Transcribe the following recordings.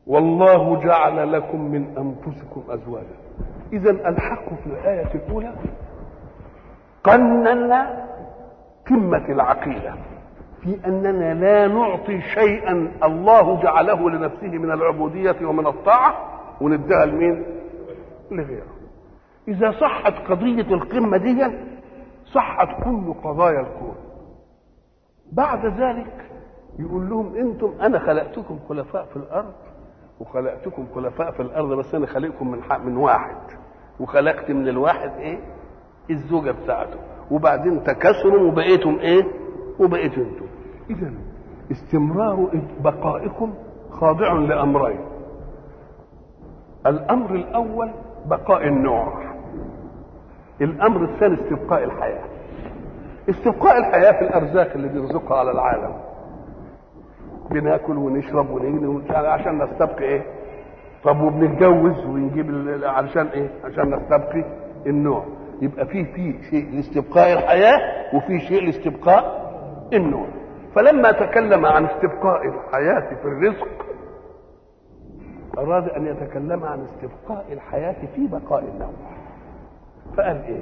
والله جعل لكم من انفسكم ازواجا اذا الحق في الايه الاولى قننا قمه العقيده في اننا لا نعطي شيئا الله جعله لنفسه من العبوديه ومن الطاعه ونديها لمين لغيره اذا صحت قضيه القمه دي صحت كل قضايا الكون بعد ذلك يقول لهم انتم انا خلقتكم خلفاء في الارض وخلقتكم خلفاء في الارض بس انا خلقكم من حق من واحد وخلقت من الواحد ايه الزوجه بتاعته وبعدين تكاثروا وبقيتم ايه وبقيتم انتم اذا استمرار بقائكم خاضع لامرين الامر الاول بقاء النوع الامر الثاني استبقاء الحياه استبقاء الحياه في الارزاق اللي بيرزقها على العالم بناكل ونشرب ونجني عشان نستبقي ايه طب وبنتجوز ونجيب ال- علشان ايه عشان نستبقي النوع يبقى في في شيء لاستبقاء الحياه وفي شيء لاستبقاء النوع فلما تكلم عن استبقاء الحياه في الرزق اراد ان يتكلم عن استبقاء الحياه في بقاء النوع فقال ايه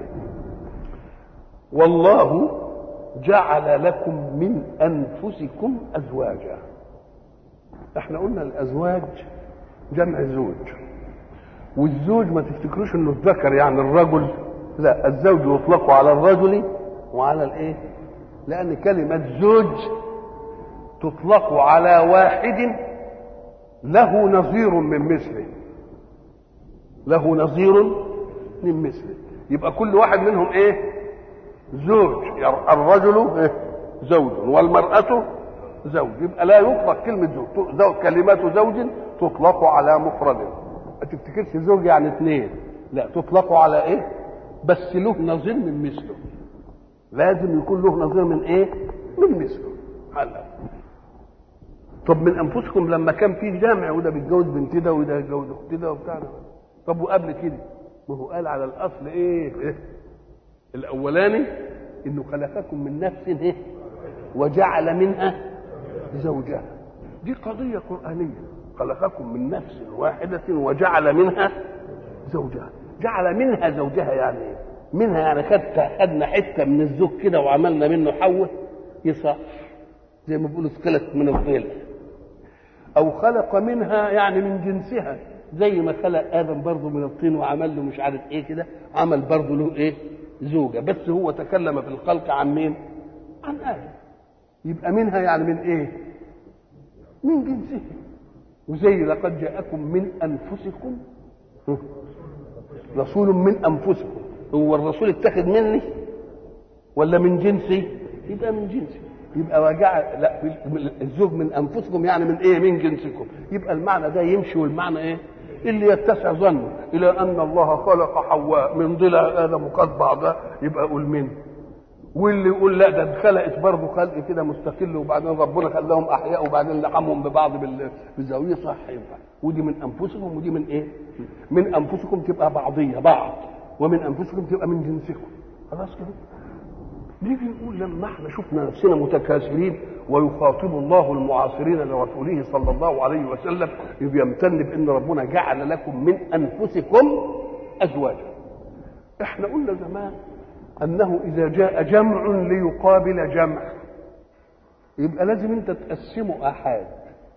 والله جعل لكم من انفسكم ازواجا احنا قلنا الازواج جمع زوج والزوج ما تفتكروش انه الذكر يعني الرجل لا الزوج يطلق على الرجل وعلى الايه لان كلمه زوج تطلق على واحد له نظير من مثله له نظير من مثله يبقى كل واحد منهم ايه زوج يعني الرجل إيه؟ زوج والمرأة زوج يبقى لا يطلق كلمة زوج زوج كلمات زوج تطلق على مفرد ما تفتكرش زوج يعني اثنين لا تطلق على ايه بس له نظير من مثله لازم يكون له نظير من ايه من مثله هلا طب من انفسكم لما كان في جامع وده بيتجوز بنت ده وده يتجوز اخت ده وبتاع ده طب وقبل كده ما هو قال على الاصل ايه, إيه؟ الاولاني انه خلقكم من نفس ايه وجعل منها زوجها دي قضيه قرانيه خلقكم من نفس واحده وجعل منها زوجها جعل منها زوجها يعني ايه منها يعني خدت خدنا حته من الزوج كده وعملنا منه حوه يصح زي ما بيقولوا ثقلت من الظل او خلق منها يعني من جنسها زي ما خلق ادم برضه من الطين وعمل له مش عارف ايه كده عمل برضه له ايه زوجه بس هو تكلم في الخلق عن مين عن ادم يبقى منها يعني من ايه من جنسه وزي لقد جاءكم من انفسكم رسول من انفسكم هو الرسول اتخذ مني ولا من جنسي يبقى من جنسي يبقى وجع لا الزوج من انفسكم يعني من ايه من جنسكم يبقى المعنى ده يمشي والمعنى ايه اللي يتسع ظنه الى ان الله خلق حواء من ضلع ادم وقد بعضها يبقى قول من واللي يقول لا ده اتخلقت برضه خلق كده مستقل وبعدين ربنا خلاهم احياء وبعدين لحمهم ببعض بال- بالزاويه صح ينفع ودي من انفسكم ودي من ايه؟ من انفسكم تبقى بعضيه بعض ومن انفسكم تبقى من جنسكم خلاص كده نيجي نقول لما احنا شفنا نفسنا متكاثرين ويخاطب الله المعاصرين لرسوله صلى الله عليه وسلم يمتن بان ربنا جعل لكم من انفسكم ازواجا. احنا قلنا زمان انه اذا جاء جمع ليقابل جمع يبقى لازم انت تقسمه احاد.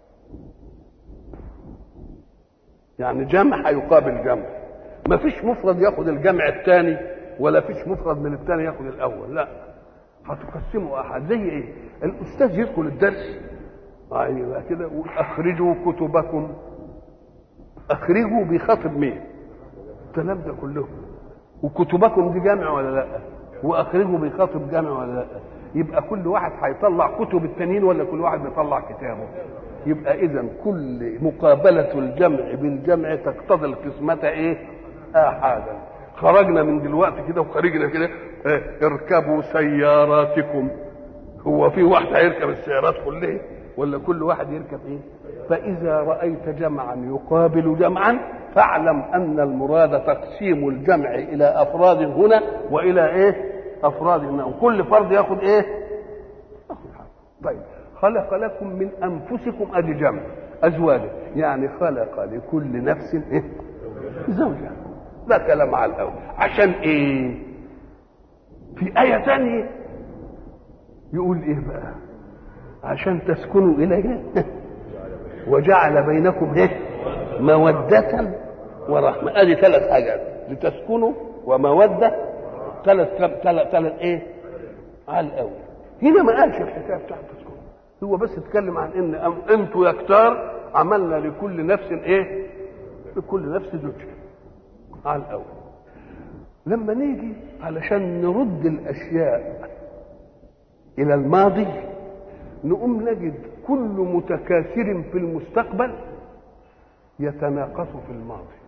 يعني جمع هيقابل جمع. ما فيش مفرد ياخد الجمع الثاني ولا فيش مفرد من الثاني ياخد الاول لا هتقسموا احد زي ايه الاستاذ يدخل الدرس ايوه كده يقول اخرجوا كتبكم اخرجوا بيخاطب مين الكلام ده كله وكتبكم دي جامع ولا لا واخرجوا بيخاطب جامع ولا لا يبقى كل واحد هيطلع كتب التانيين ولا كل واحد بيطلع كتابه يبقى اذا كل مقابله الجمع بالجمع تقتضي القسمه ايه احادا خرجنا من دلوقتي كده وخرجنا كده اه اركبوا سياراتكم هو في واحد هيركب السيارات كلها ولا كل واحد يركب ايه فاذا رايت جمعا يقابل جمعا فاعلم ان المراد تقسيم الجمع الى افراد هنا والى ايه افراد هنا وكل فرد ياخذ ايه ياخذ حاجه طيب خلق لكم من انفسكم ادي جمع ازواجا يعني خلق لكل نفس إيه؟ زوجها ده كلام على الاول عشان ايه في آية ثانية يقول ايه بقى عشان تسكنوا اليه وجعل بينكم ايه مودة ورحمة ادي ثلاث حاجات لتسكنوا ومودة ثلاث ثلاث ثلاث ايه على الاول هنا ما قالش الحكايه بتاعت تسكنوا هو بس اتكلم عن ان أم- انتوا يا كتار عملنا لكل نفس ايه لكل نفس زوجها على الاول لما نيجي علشان نرد الاشياء الى الماضي نقوم نجد كل متكاثر في المستقبل يتناقص في الماضي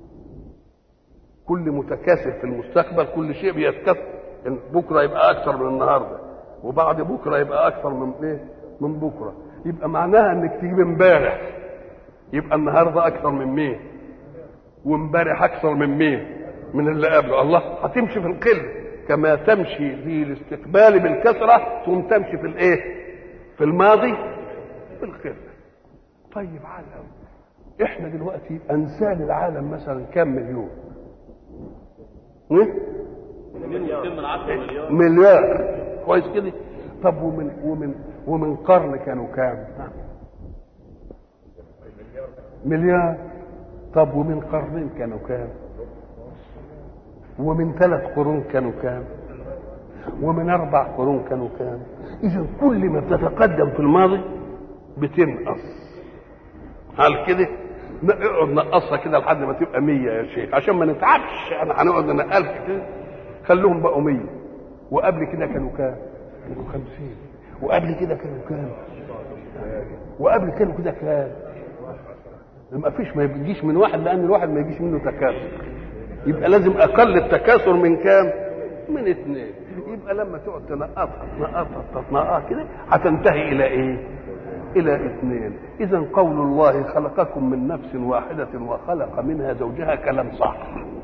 كل متكاثر في المستقبل كل شيء بيتكاثر إن بكره يبقى اكثر من النهارده وبعد بكره يبقى اكثر من ايه من بكره يبقى معناها انك تجيب امبارح يبقى النهارده اكثر من مين وامبارح اكثر من مين من اللي قبله الله هتمشي في القله كما تمشي في الاستقبال بالكثره ثم تمشي في الايه في الماضي في القله طيب على الأول. احنا دلوقتي انسان العالم مثلا كم مليون إيه؟ مليار كويس كده طب ومن ومن ومن قرن كانوا كام مليار طب ومن قرنين كانوا كام ومن ثلاث قرون كانوا كام ومن اربع قرون كانوا كام اذا كل ما بتتقدم في الماضي بتنقص هل كده اقعد نقصها كده لحد ما تبقى مية يا شيخ عشان ما نتعبش انا هنقعد نقلك كده خلوهم بقوا مية وقبل كده كانوا كام؟ كانوا خمسين وقبل كده كانوا كام؟ وقبل كده كده كام؟ ما فيش ما يجيش من واحد لان الواحد ما يجيش منه تكاثر يبقى لازم اقل التكاثر من كام؟ من اثنين يبقى لما تقعد تنقطها تنقطها تنقطها كده هتنتهي الى ايه؟ الى اثنين اذا قول الله خلقكم من نفس واحده وخلق منها زوجها كلام صح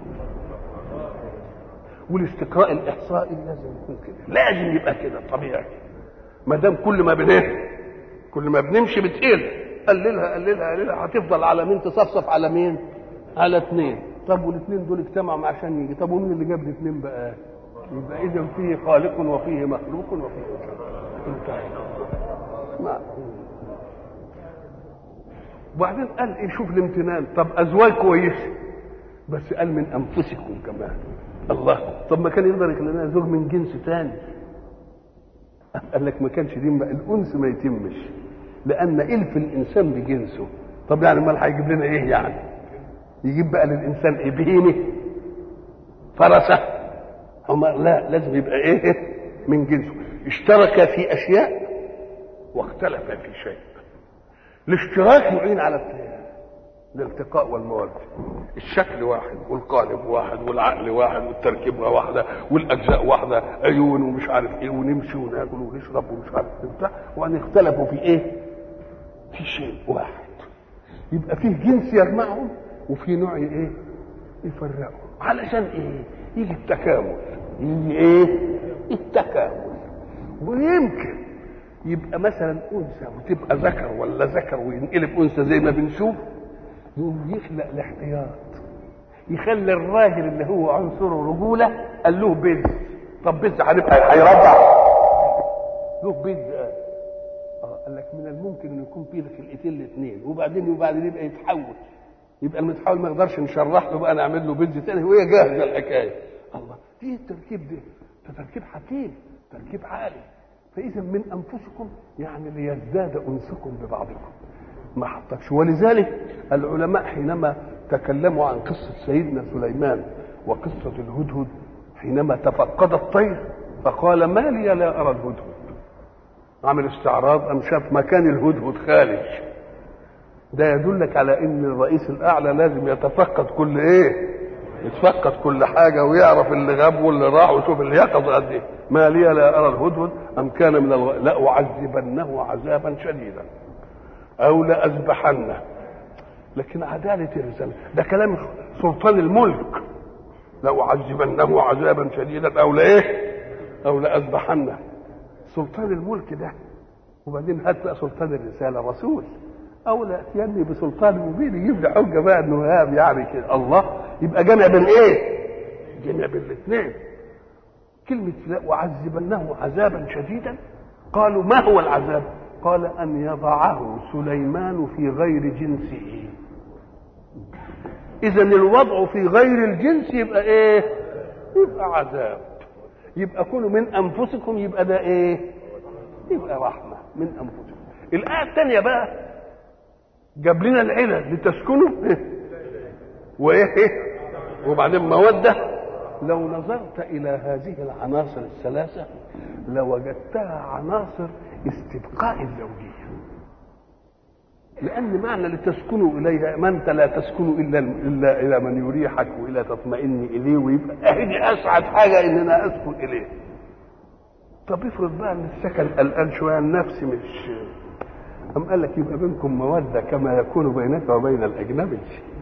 والاستقراء الاحصائي لازم يكون كده لازم يبقى كده طبيعي ما دام كل ما بنيه كل ما بنمشي بتقل قللها قللها قللها هتفضل على مين تصفصف على مين على اثنين طب والاثنين دول اجتمعوا عشان يجي طب ومين اللي جاب الاثنين بقى يبقى اذا فيه خالق وفيه مخلوق وفيه انتهى نعم وبعدين قال ايه شوف الامتنان طب ازواج كويسه بس قال من انفسكم كمان الله طب ما كان يقدر يخلي لنا زوج من جنس ثاني قال لك ما كانش دي الانس ما يتمش لان الف الانسان بجنسه طب يعني امال هيجيب لنا ايه يعني يجيب بقى للانسان ايه بهيمه فرسه هم لا لازم يبقى ايه من جنسه اشترك في اشياء واختلف في شيء الاشتراك يعين على الالتقاء والمواد الشكل واحد والقالب واحد والعقل واحد والتركيبه واحده والاجزاء واحده عيون ومش عارف ايه ونمشي وناكل ونشرب ومش عارف ايه بتاع وان اختلفوا في ايه؟ في شيء واحد يبقى فيه جنس يجمعهم وفي نوع ايه؟ يفرقهم علشان ايه؟ يجي التكامل يجي ايه؟ التكامل ويمكن يبقى مثلا انثى وتبقى ذكر ولا ذكر وينقلب انثى زي ما بنشوف يقوم يخلق الاحتياط يخلي الراجل اللي هو عنصره رجوله قال له بنت طب بنت هنبقى هيربع له بنت قال اه قال لك من الممكن انه يكون في خلقتين الاثنين وبعدين وبعدين يبقى يتحول يبقى المتحول ما نقدرش نشرح له بقى نعمل له بنت ثاني وهي جاهزه الحكايه الله ايه التركيب ده؟ ده تركيب حكيم تركيب عالي فاذا من انفسكم يعني ليزداد انسكم ببعضكم ما حطكش ولذلك العلماء حينما تكلموا عن قصة سيدنا سليمان وقصة الهدهد حينما تفقد الطير فقال ما لي لا أرى الهدهد عمل استعراض أم شاف مكان الهدهد خارج ده يدلك على ان الرئيس الاعلى لازم يتفقد كل ايه يتفقد كل حاجه ويعرف اللي غاب واللي راح ويشوف اللي يقظ قد ايه ما لي لا ارى الهدهد ام كان من الغ... لاعذبنه عذابا شديدا او لاذبحنه لكن عداله الرساله ده كلام سلطان الملك لاعذبنه عذابا شديدا او لايه او لاذبحنه سلطان الملك ده وبعدين هات بقى سلطان الرساله رسول او لا ياتيني بسلطان مبين يجيب لي حجه بقى انه هاب يعني كده الله يبقى جمع بين ايه؟ جمع بين الاثنين كلمة وعذبنه عذابا شديدا قالوا ما هو العذاب؟ قال أن يضعه سليمان في غير جنسه إذا الوضع في غير الجنس يبقى إيه؟ يبقى عذاب يبقى كله من أنفسكم يبقى ده إيه؟ يبقى رحمة من أنفسكم الآية الثانية بقى جاب لنا العلل لتسكنوا وايه وبعدين موده لو نظرت الى هذه العناصر الثلاثه لوجدتها عناصر استبقاء الزوجيه لان معنى لتسكنوا اليها ما انت لا تسكن الا الا الى من يريحك والى تطمئن اليه ويبقى اهدي اسعد حاجه ان انا اسكن اليه طب افرض بقى ان السكن قلقان شويه النفس مش أم قال لك يبقى بينكم مودة كما يكون بينك وبين الأجنبي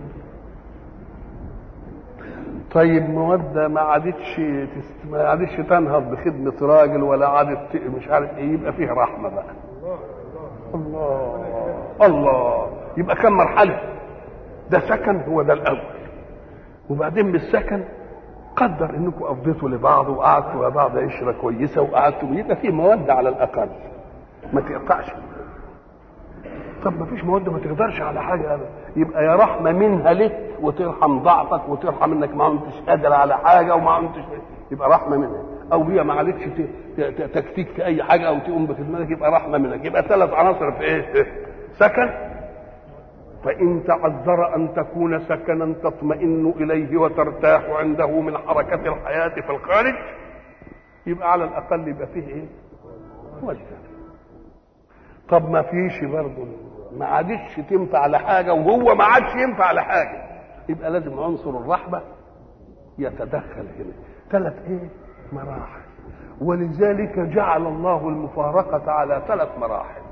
طيب مودة ما عادتش تست... ما عادتش تنهض بخدمة راجل ولا عادت مش عارف ايه يبقى فيه رحمة بقى الله الله يبقى كم مرحلة ده سكن هو ده الأول وبعدين بالسكن قدر انكم افضيتوا لبعض وقعدتوا مع بعض عشره كويسه وقعدتوا يبقى في موده على الاقل ما تقطعش طب ما فيش موده ما تقدرش على حاجه ابدا يبقى يا رحمه منها لك وترحم ضعفك وترحم انك ما انتش قادر على حاجه وما انتش يبقى رحمه منها او هي ما عادتش تكفيك في اي حاجه او تقوم بخدمتك يبقى رحمه منك يبقى ثلاث عناصر في ايه؟ سكن فإن تعذر أن تكون سكنا تطمئن إليه وترتاح عنده من حركة الحياة في الخارج يبقى على الأقل يبقى فيه إيه؟ وجه طب ما فيش برضه ما عادش تنفع لحاجة وهو ما عادش ينفع لحاجة يبقى لازم عنصر الرحمة يتدخل هنا ثلاث إيه؟ مراحل ولذلك جعل الله المفارقة على ثلاث مراحل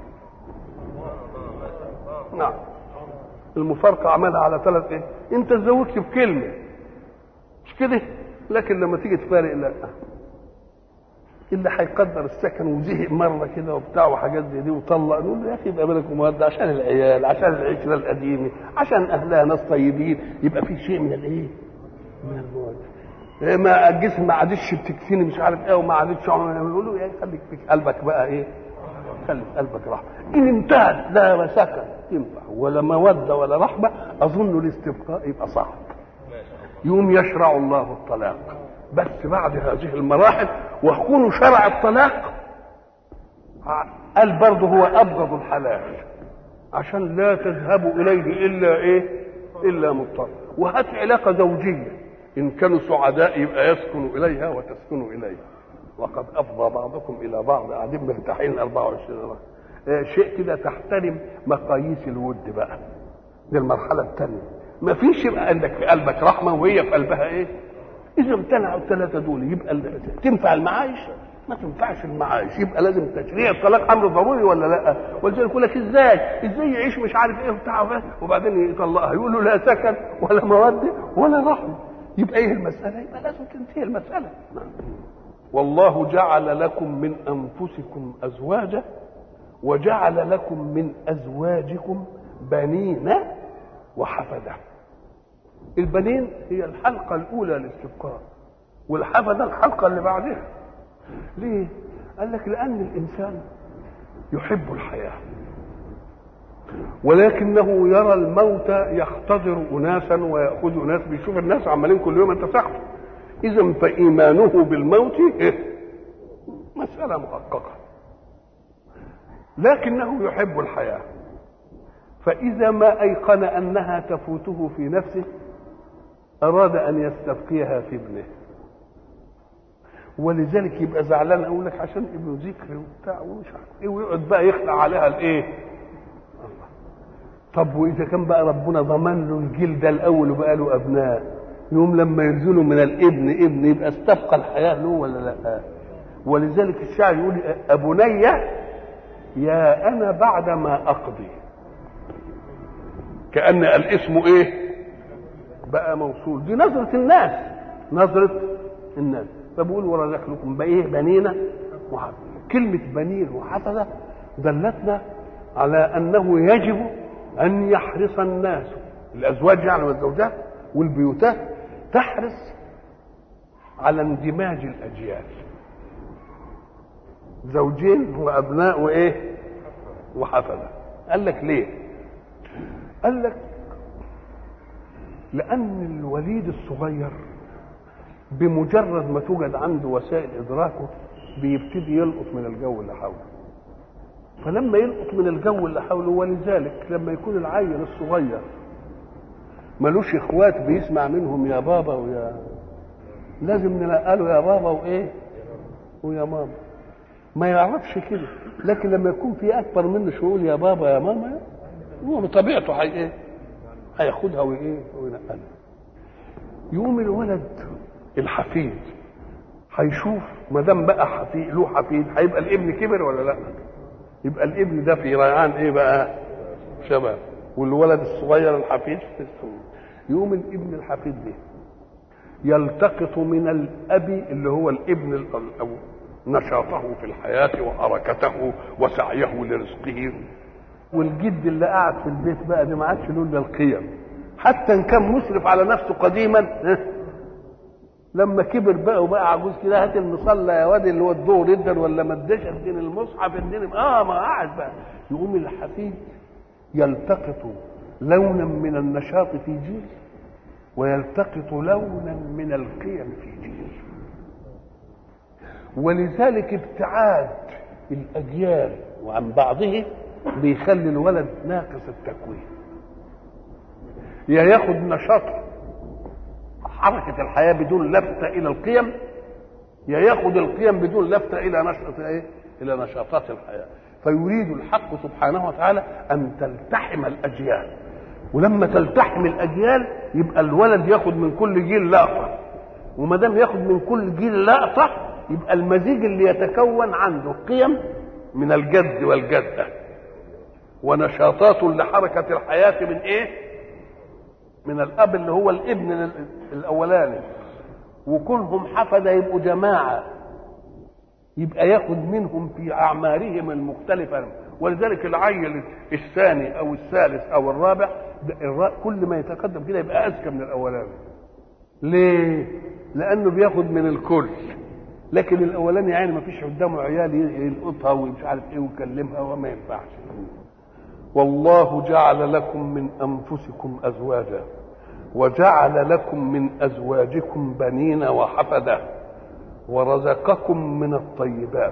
نعم المفارقة عملها على ثلاث ايه؟ انت تزوجت بكلمة مش كده؟ لكن لما تيجي تفارق لا اللي هيقدر السكن وزهق مرة كده وبتاع وحاجات زي دي وطلق نقول له يا اخي يبقى بالك مودة عشان العيال عشان العشرة القديمة عشان اهلها ناس طيبين يبقى في شيء من الايه؟ من المودة ما الجسم ما عادش بتكفيني مش عارف ايه وما عادش يقول له يا خليك في قلبك بقى ايه؟ خلي في قلبك رحمة إن انتهت لا سكن ينفع ولا مودة ولا رحمة أظن الاستبقاء يبقى صعب يوم يشرع الله الطلاق بس بعد هذه المراحل ويكون شرع الطلاق قال برضه هو أبغض الحلال عشان لا تذهبوا إليه إلا إيه إلا مضطر وهات علاقة زوجية إن كانوا سعداء يبقى يسكنوا إليها وتسكنوا إليه وقد افضى بعضكم الى بعض قاعدين مرتاحين 24 ساعه شيء كده تحترم مقاييس الود بقى دي المرحله الثانيه ما فيش يبقى عندك في قلبك رحمه وهي في قلبها ايه اذا امتنعوا الثلاثه دول يبقى تنفع المعايش ما تنفعش المعايش يبقى لازم تشريع الطلاق امر ضروري ولا لا ولذلك يقول لك ازاي ازاي يعيش مش عارف ايه وبتاع وبعدين يطلقها يقول له لا سكن ولا موده ولا رحمه يبقى ايه المساله يبقى لازم تنتهي المساله والله جعل لكم من انفسكم ازواجا وجعل لكم من ازواجكم بنين وحفده البنين هي الحلقه الاولى للاستبقاء والحفده الحلقه اللي بعدها ليه قال لك لان الانسان يحب الحياه ولكنه يرى الموت يختضر اناسا وياخذ اناس بيشوف الناس عمالين كل يوم انت تاخده اذا فايمانه بالموت مساله محققه لكنه يحب الحياه فاذا ما ايقن انها تفوته في نفسه اراد ان يستبقيها في ابنه ولذلك يبقى زعلان اقول لك عشان ابنه ذكر وبتاع ومش عارف ايه ويقعد بقى يخلع عليها الايه الله طب واذا كان بقى ربنا ضمن له الجيل ده الاول وبقى له ابناء يوم لما ينزلوا من الابن ابن يبقى استبقى الحياه له ولا لا ولذلك الشاعر يقول ابني يا انا بعد ما اقضي كان الاسم ايه بقى موصول دي نظره الناس نظره الناس فبقول ورزق لكم بايه بنينا وحفظة كلمة بنين وحفظة دلتنا على أنه يجب ان يحرص الناس الازواج يعني والزوجات والبيوتات تحرص على اندماج الاجيال زوجين وابناء وايه وحفظه قال لك ليه قال لك لان الوليد الصغير بمجرد ما توجد عنده وسائل ادراكه بيبتدي يلقط من الجو اللي حوله فلما يلقط من الجو اللي حوله ولذلك لما يكون العيل الصغير ملوش اخوات بيسمع منهم يا بابا ويا لازم نلقاله يا بابا وايه ويا ماما ما يعرفش كده لكن لما يكون في اكبر منه شو يقول يا بابا يا ماما هو بطبيعته هي ايه هياخدها وايه وينقلها يقوم الولد الحفيد هيشوف ما دام بقى حفيد له حفيد هيبقى الابن كبر ولا لا يبقى الابن ده في ريعان ايه بقى شباب والولد الصغير الحفيد في السن يقوم الابن الحفيد ده يلتقط من الاب اللي هو الابن الاول نشاطه في الحياة وحركته وسعيه لرزقه والجد اللي قاعد في البيت بقى ده ما عادش له الا القيم حتى ان كان مسرف على نفسه قديما لما كبر بقى وبقى عجوز كده هات المصلى يا واد اللي هو الظهر جدا ولا ما اداش اديني المصحف اديني اه ما قاعد بقى يقوم الحفيد يلتقط لونا من النشاط في جيل ويلتقط لونا من القيم في جيل ولذلك ابتعاد الاجيال وعن بعضه بيخلي الولد ناقص التكوين يا ياخد نشاط حركة الحياة بدون لفتة إلى القيم يا ياخد القيم بدون لفتة إلى نشاط إيه؟ إلى نشاطات الحياة فيريد الحق سبحانه وتعالى أن تلتحم الأجيال ولما تلتحم الأجيال يبقى الولد ياخد من كل جيل لقطة وما دام ياخد من كل جيل لقطة يبقى المزيج اللي يتكون عنده قيم من الجد والجدة ونشاطات لحركة الحياة من ايه من الاب اللي هو الابن الاولاني وكونهم حفدة يبقوا جماعة يبقى ياخد منهم في اعمارهم المختلفة ولذلك العيل الثاني او الثالث او الرابع كل ما يتقدم كده يبقى اذكى من الاولاني ليه لانه بياخد من الكل لكن الاولاني يعني ما فيش قدامه عيال يلقطها ومش عارف ايه ويكلمها وما ينفعش والله جعل لكم من انفسكم ازواجا وجعل لكم من ازواجكم بنين وحفده ورزقكم من الطيبات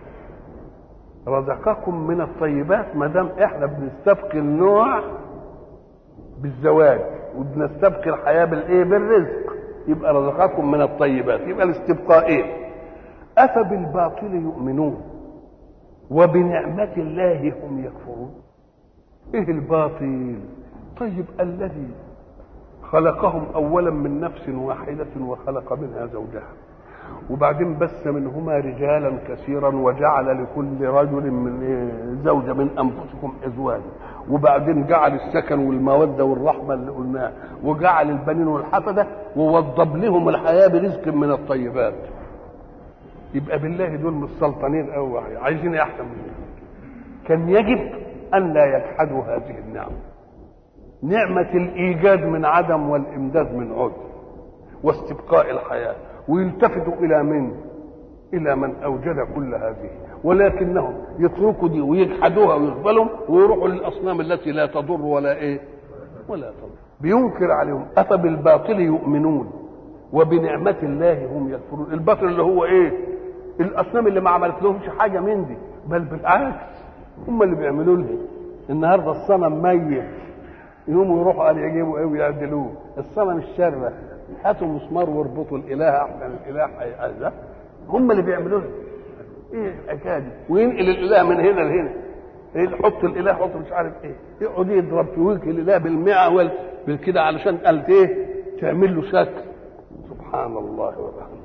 رزقكم من الطيبات ما دام احنا بنستبقي النوع بالزواج وبنستبقي الحياه بالايه بالرزق يبقى رزقكم من الطيبات يبقى الاستبقاء ايه افبالباطل يؤمنون وبنعمه الله هم يكفرون ايه الباطل طيب الذي خلقهم اولا من نفس واحده وخلق منها زوجها وبعدين بث منهما رجالا كثيرا وجعل لكل رجل من زوجه من انفسكم ازواجا وبعدين جعل السكن والموده والرحمه اللي قلناها وجعل البنين والحفده ووضب لهم الحياه برزق من الطيبات يبقى بالله دول متسلطنين قوي عايزين ايه احسن من كان يجب ان لا يجحدوا هذه النعمه نعمه الايجاد من عدم والامداد من عدم واستبقاء الحياه ويلتفتوا الى من الى من اوجد كل هذه ولكنهم يتركوا دي ويجحدوها ويقبلهم ويروحوا للاصنام التي لا تضر ولا ايه ولا تضر بينكر عليهم افبالباطل يؤمنون وبنعمة الله هم يكفرون الباطل اللي هو ايه الاصنام اللي ما عملت لهمش حاجة من دي بل بالعكس هم اللي بيعملوا لها النهارده الصنم ميت يقوموا يروحوا قال يجيبوا ايه ويعدلوه الصنم الشرة هاتوا مسمار واربطوا الاله احسن الاله هيأذى هم اللي بيعملوا لها ايه الحكايه دي وينقل الاله من هنا لهنا يحط الاله يحط مش عارف ايه يقعد يضرب في وجه الاله بالمعول بالكده علشان قالت ايه تعمل له شكل سبحان الله وبحمده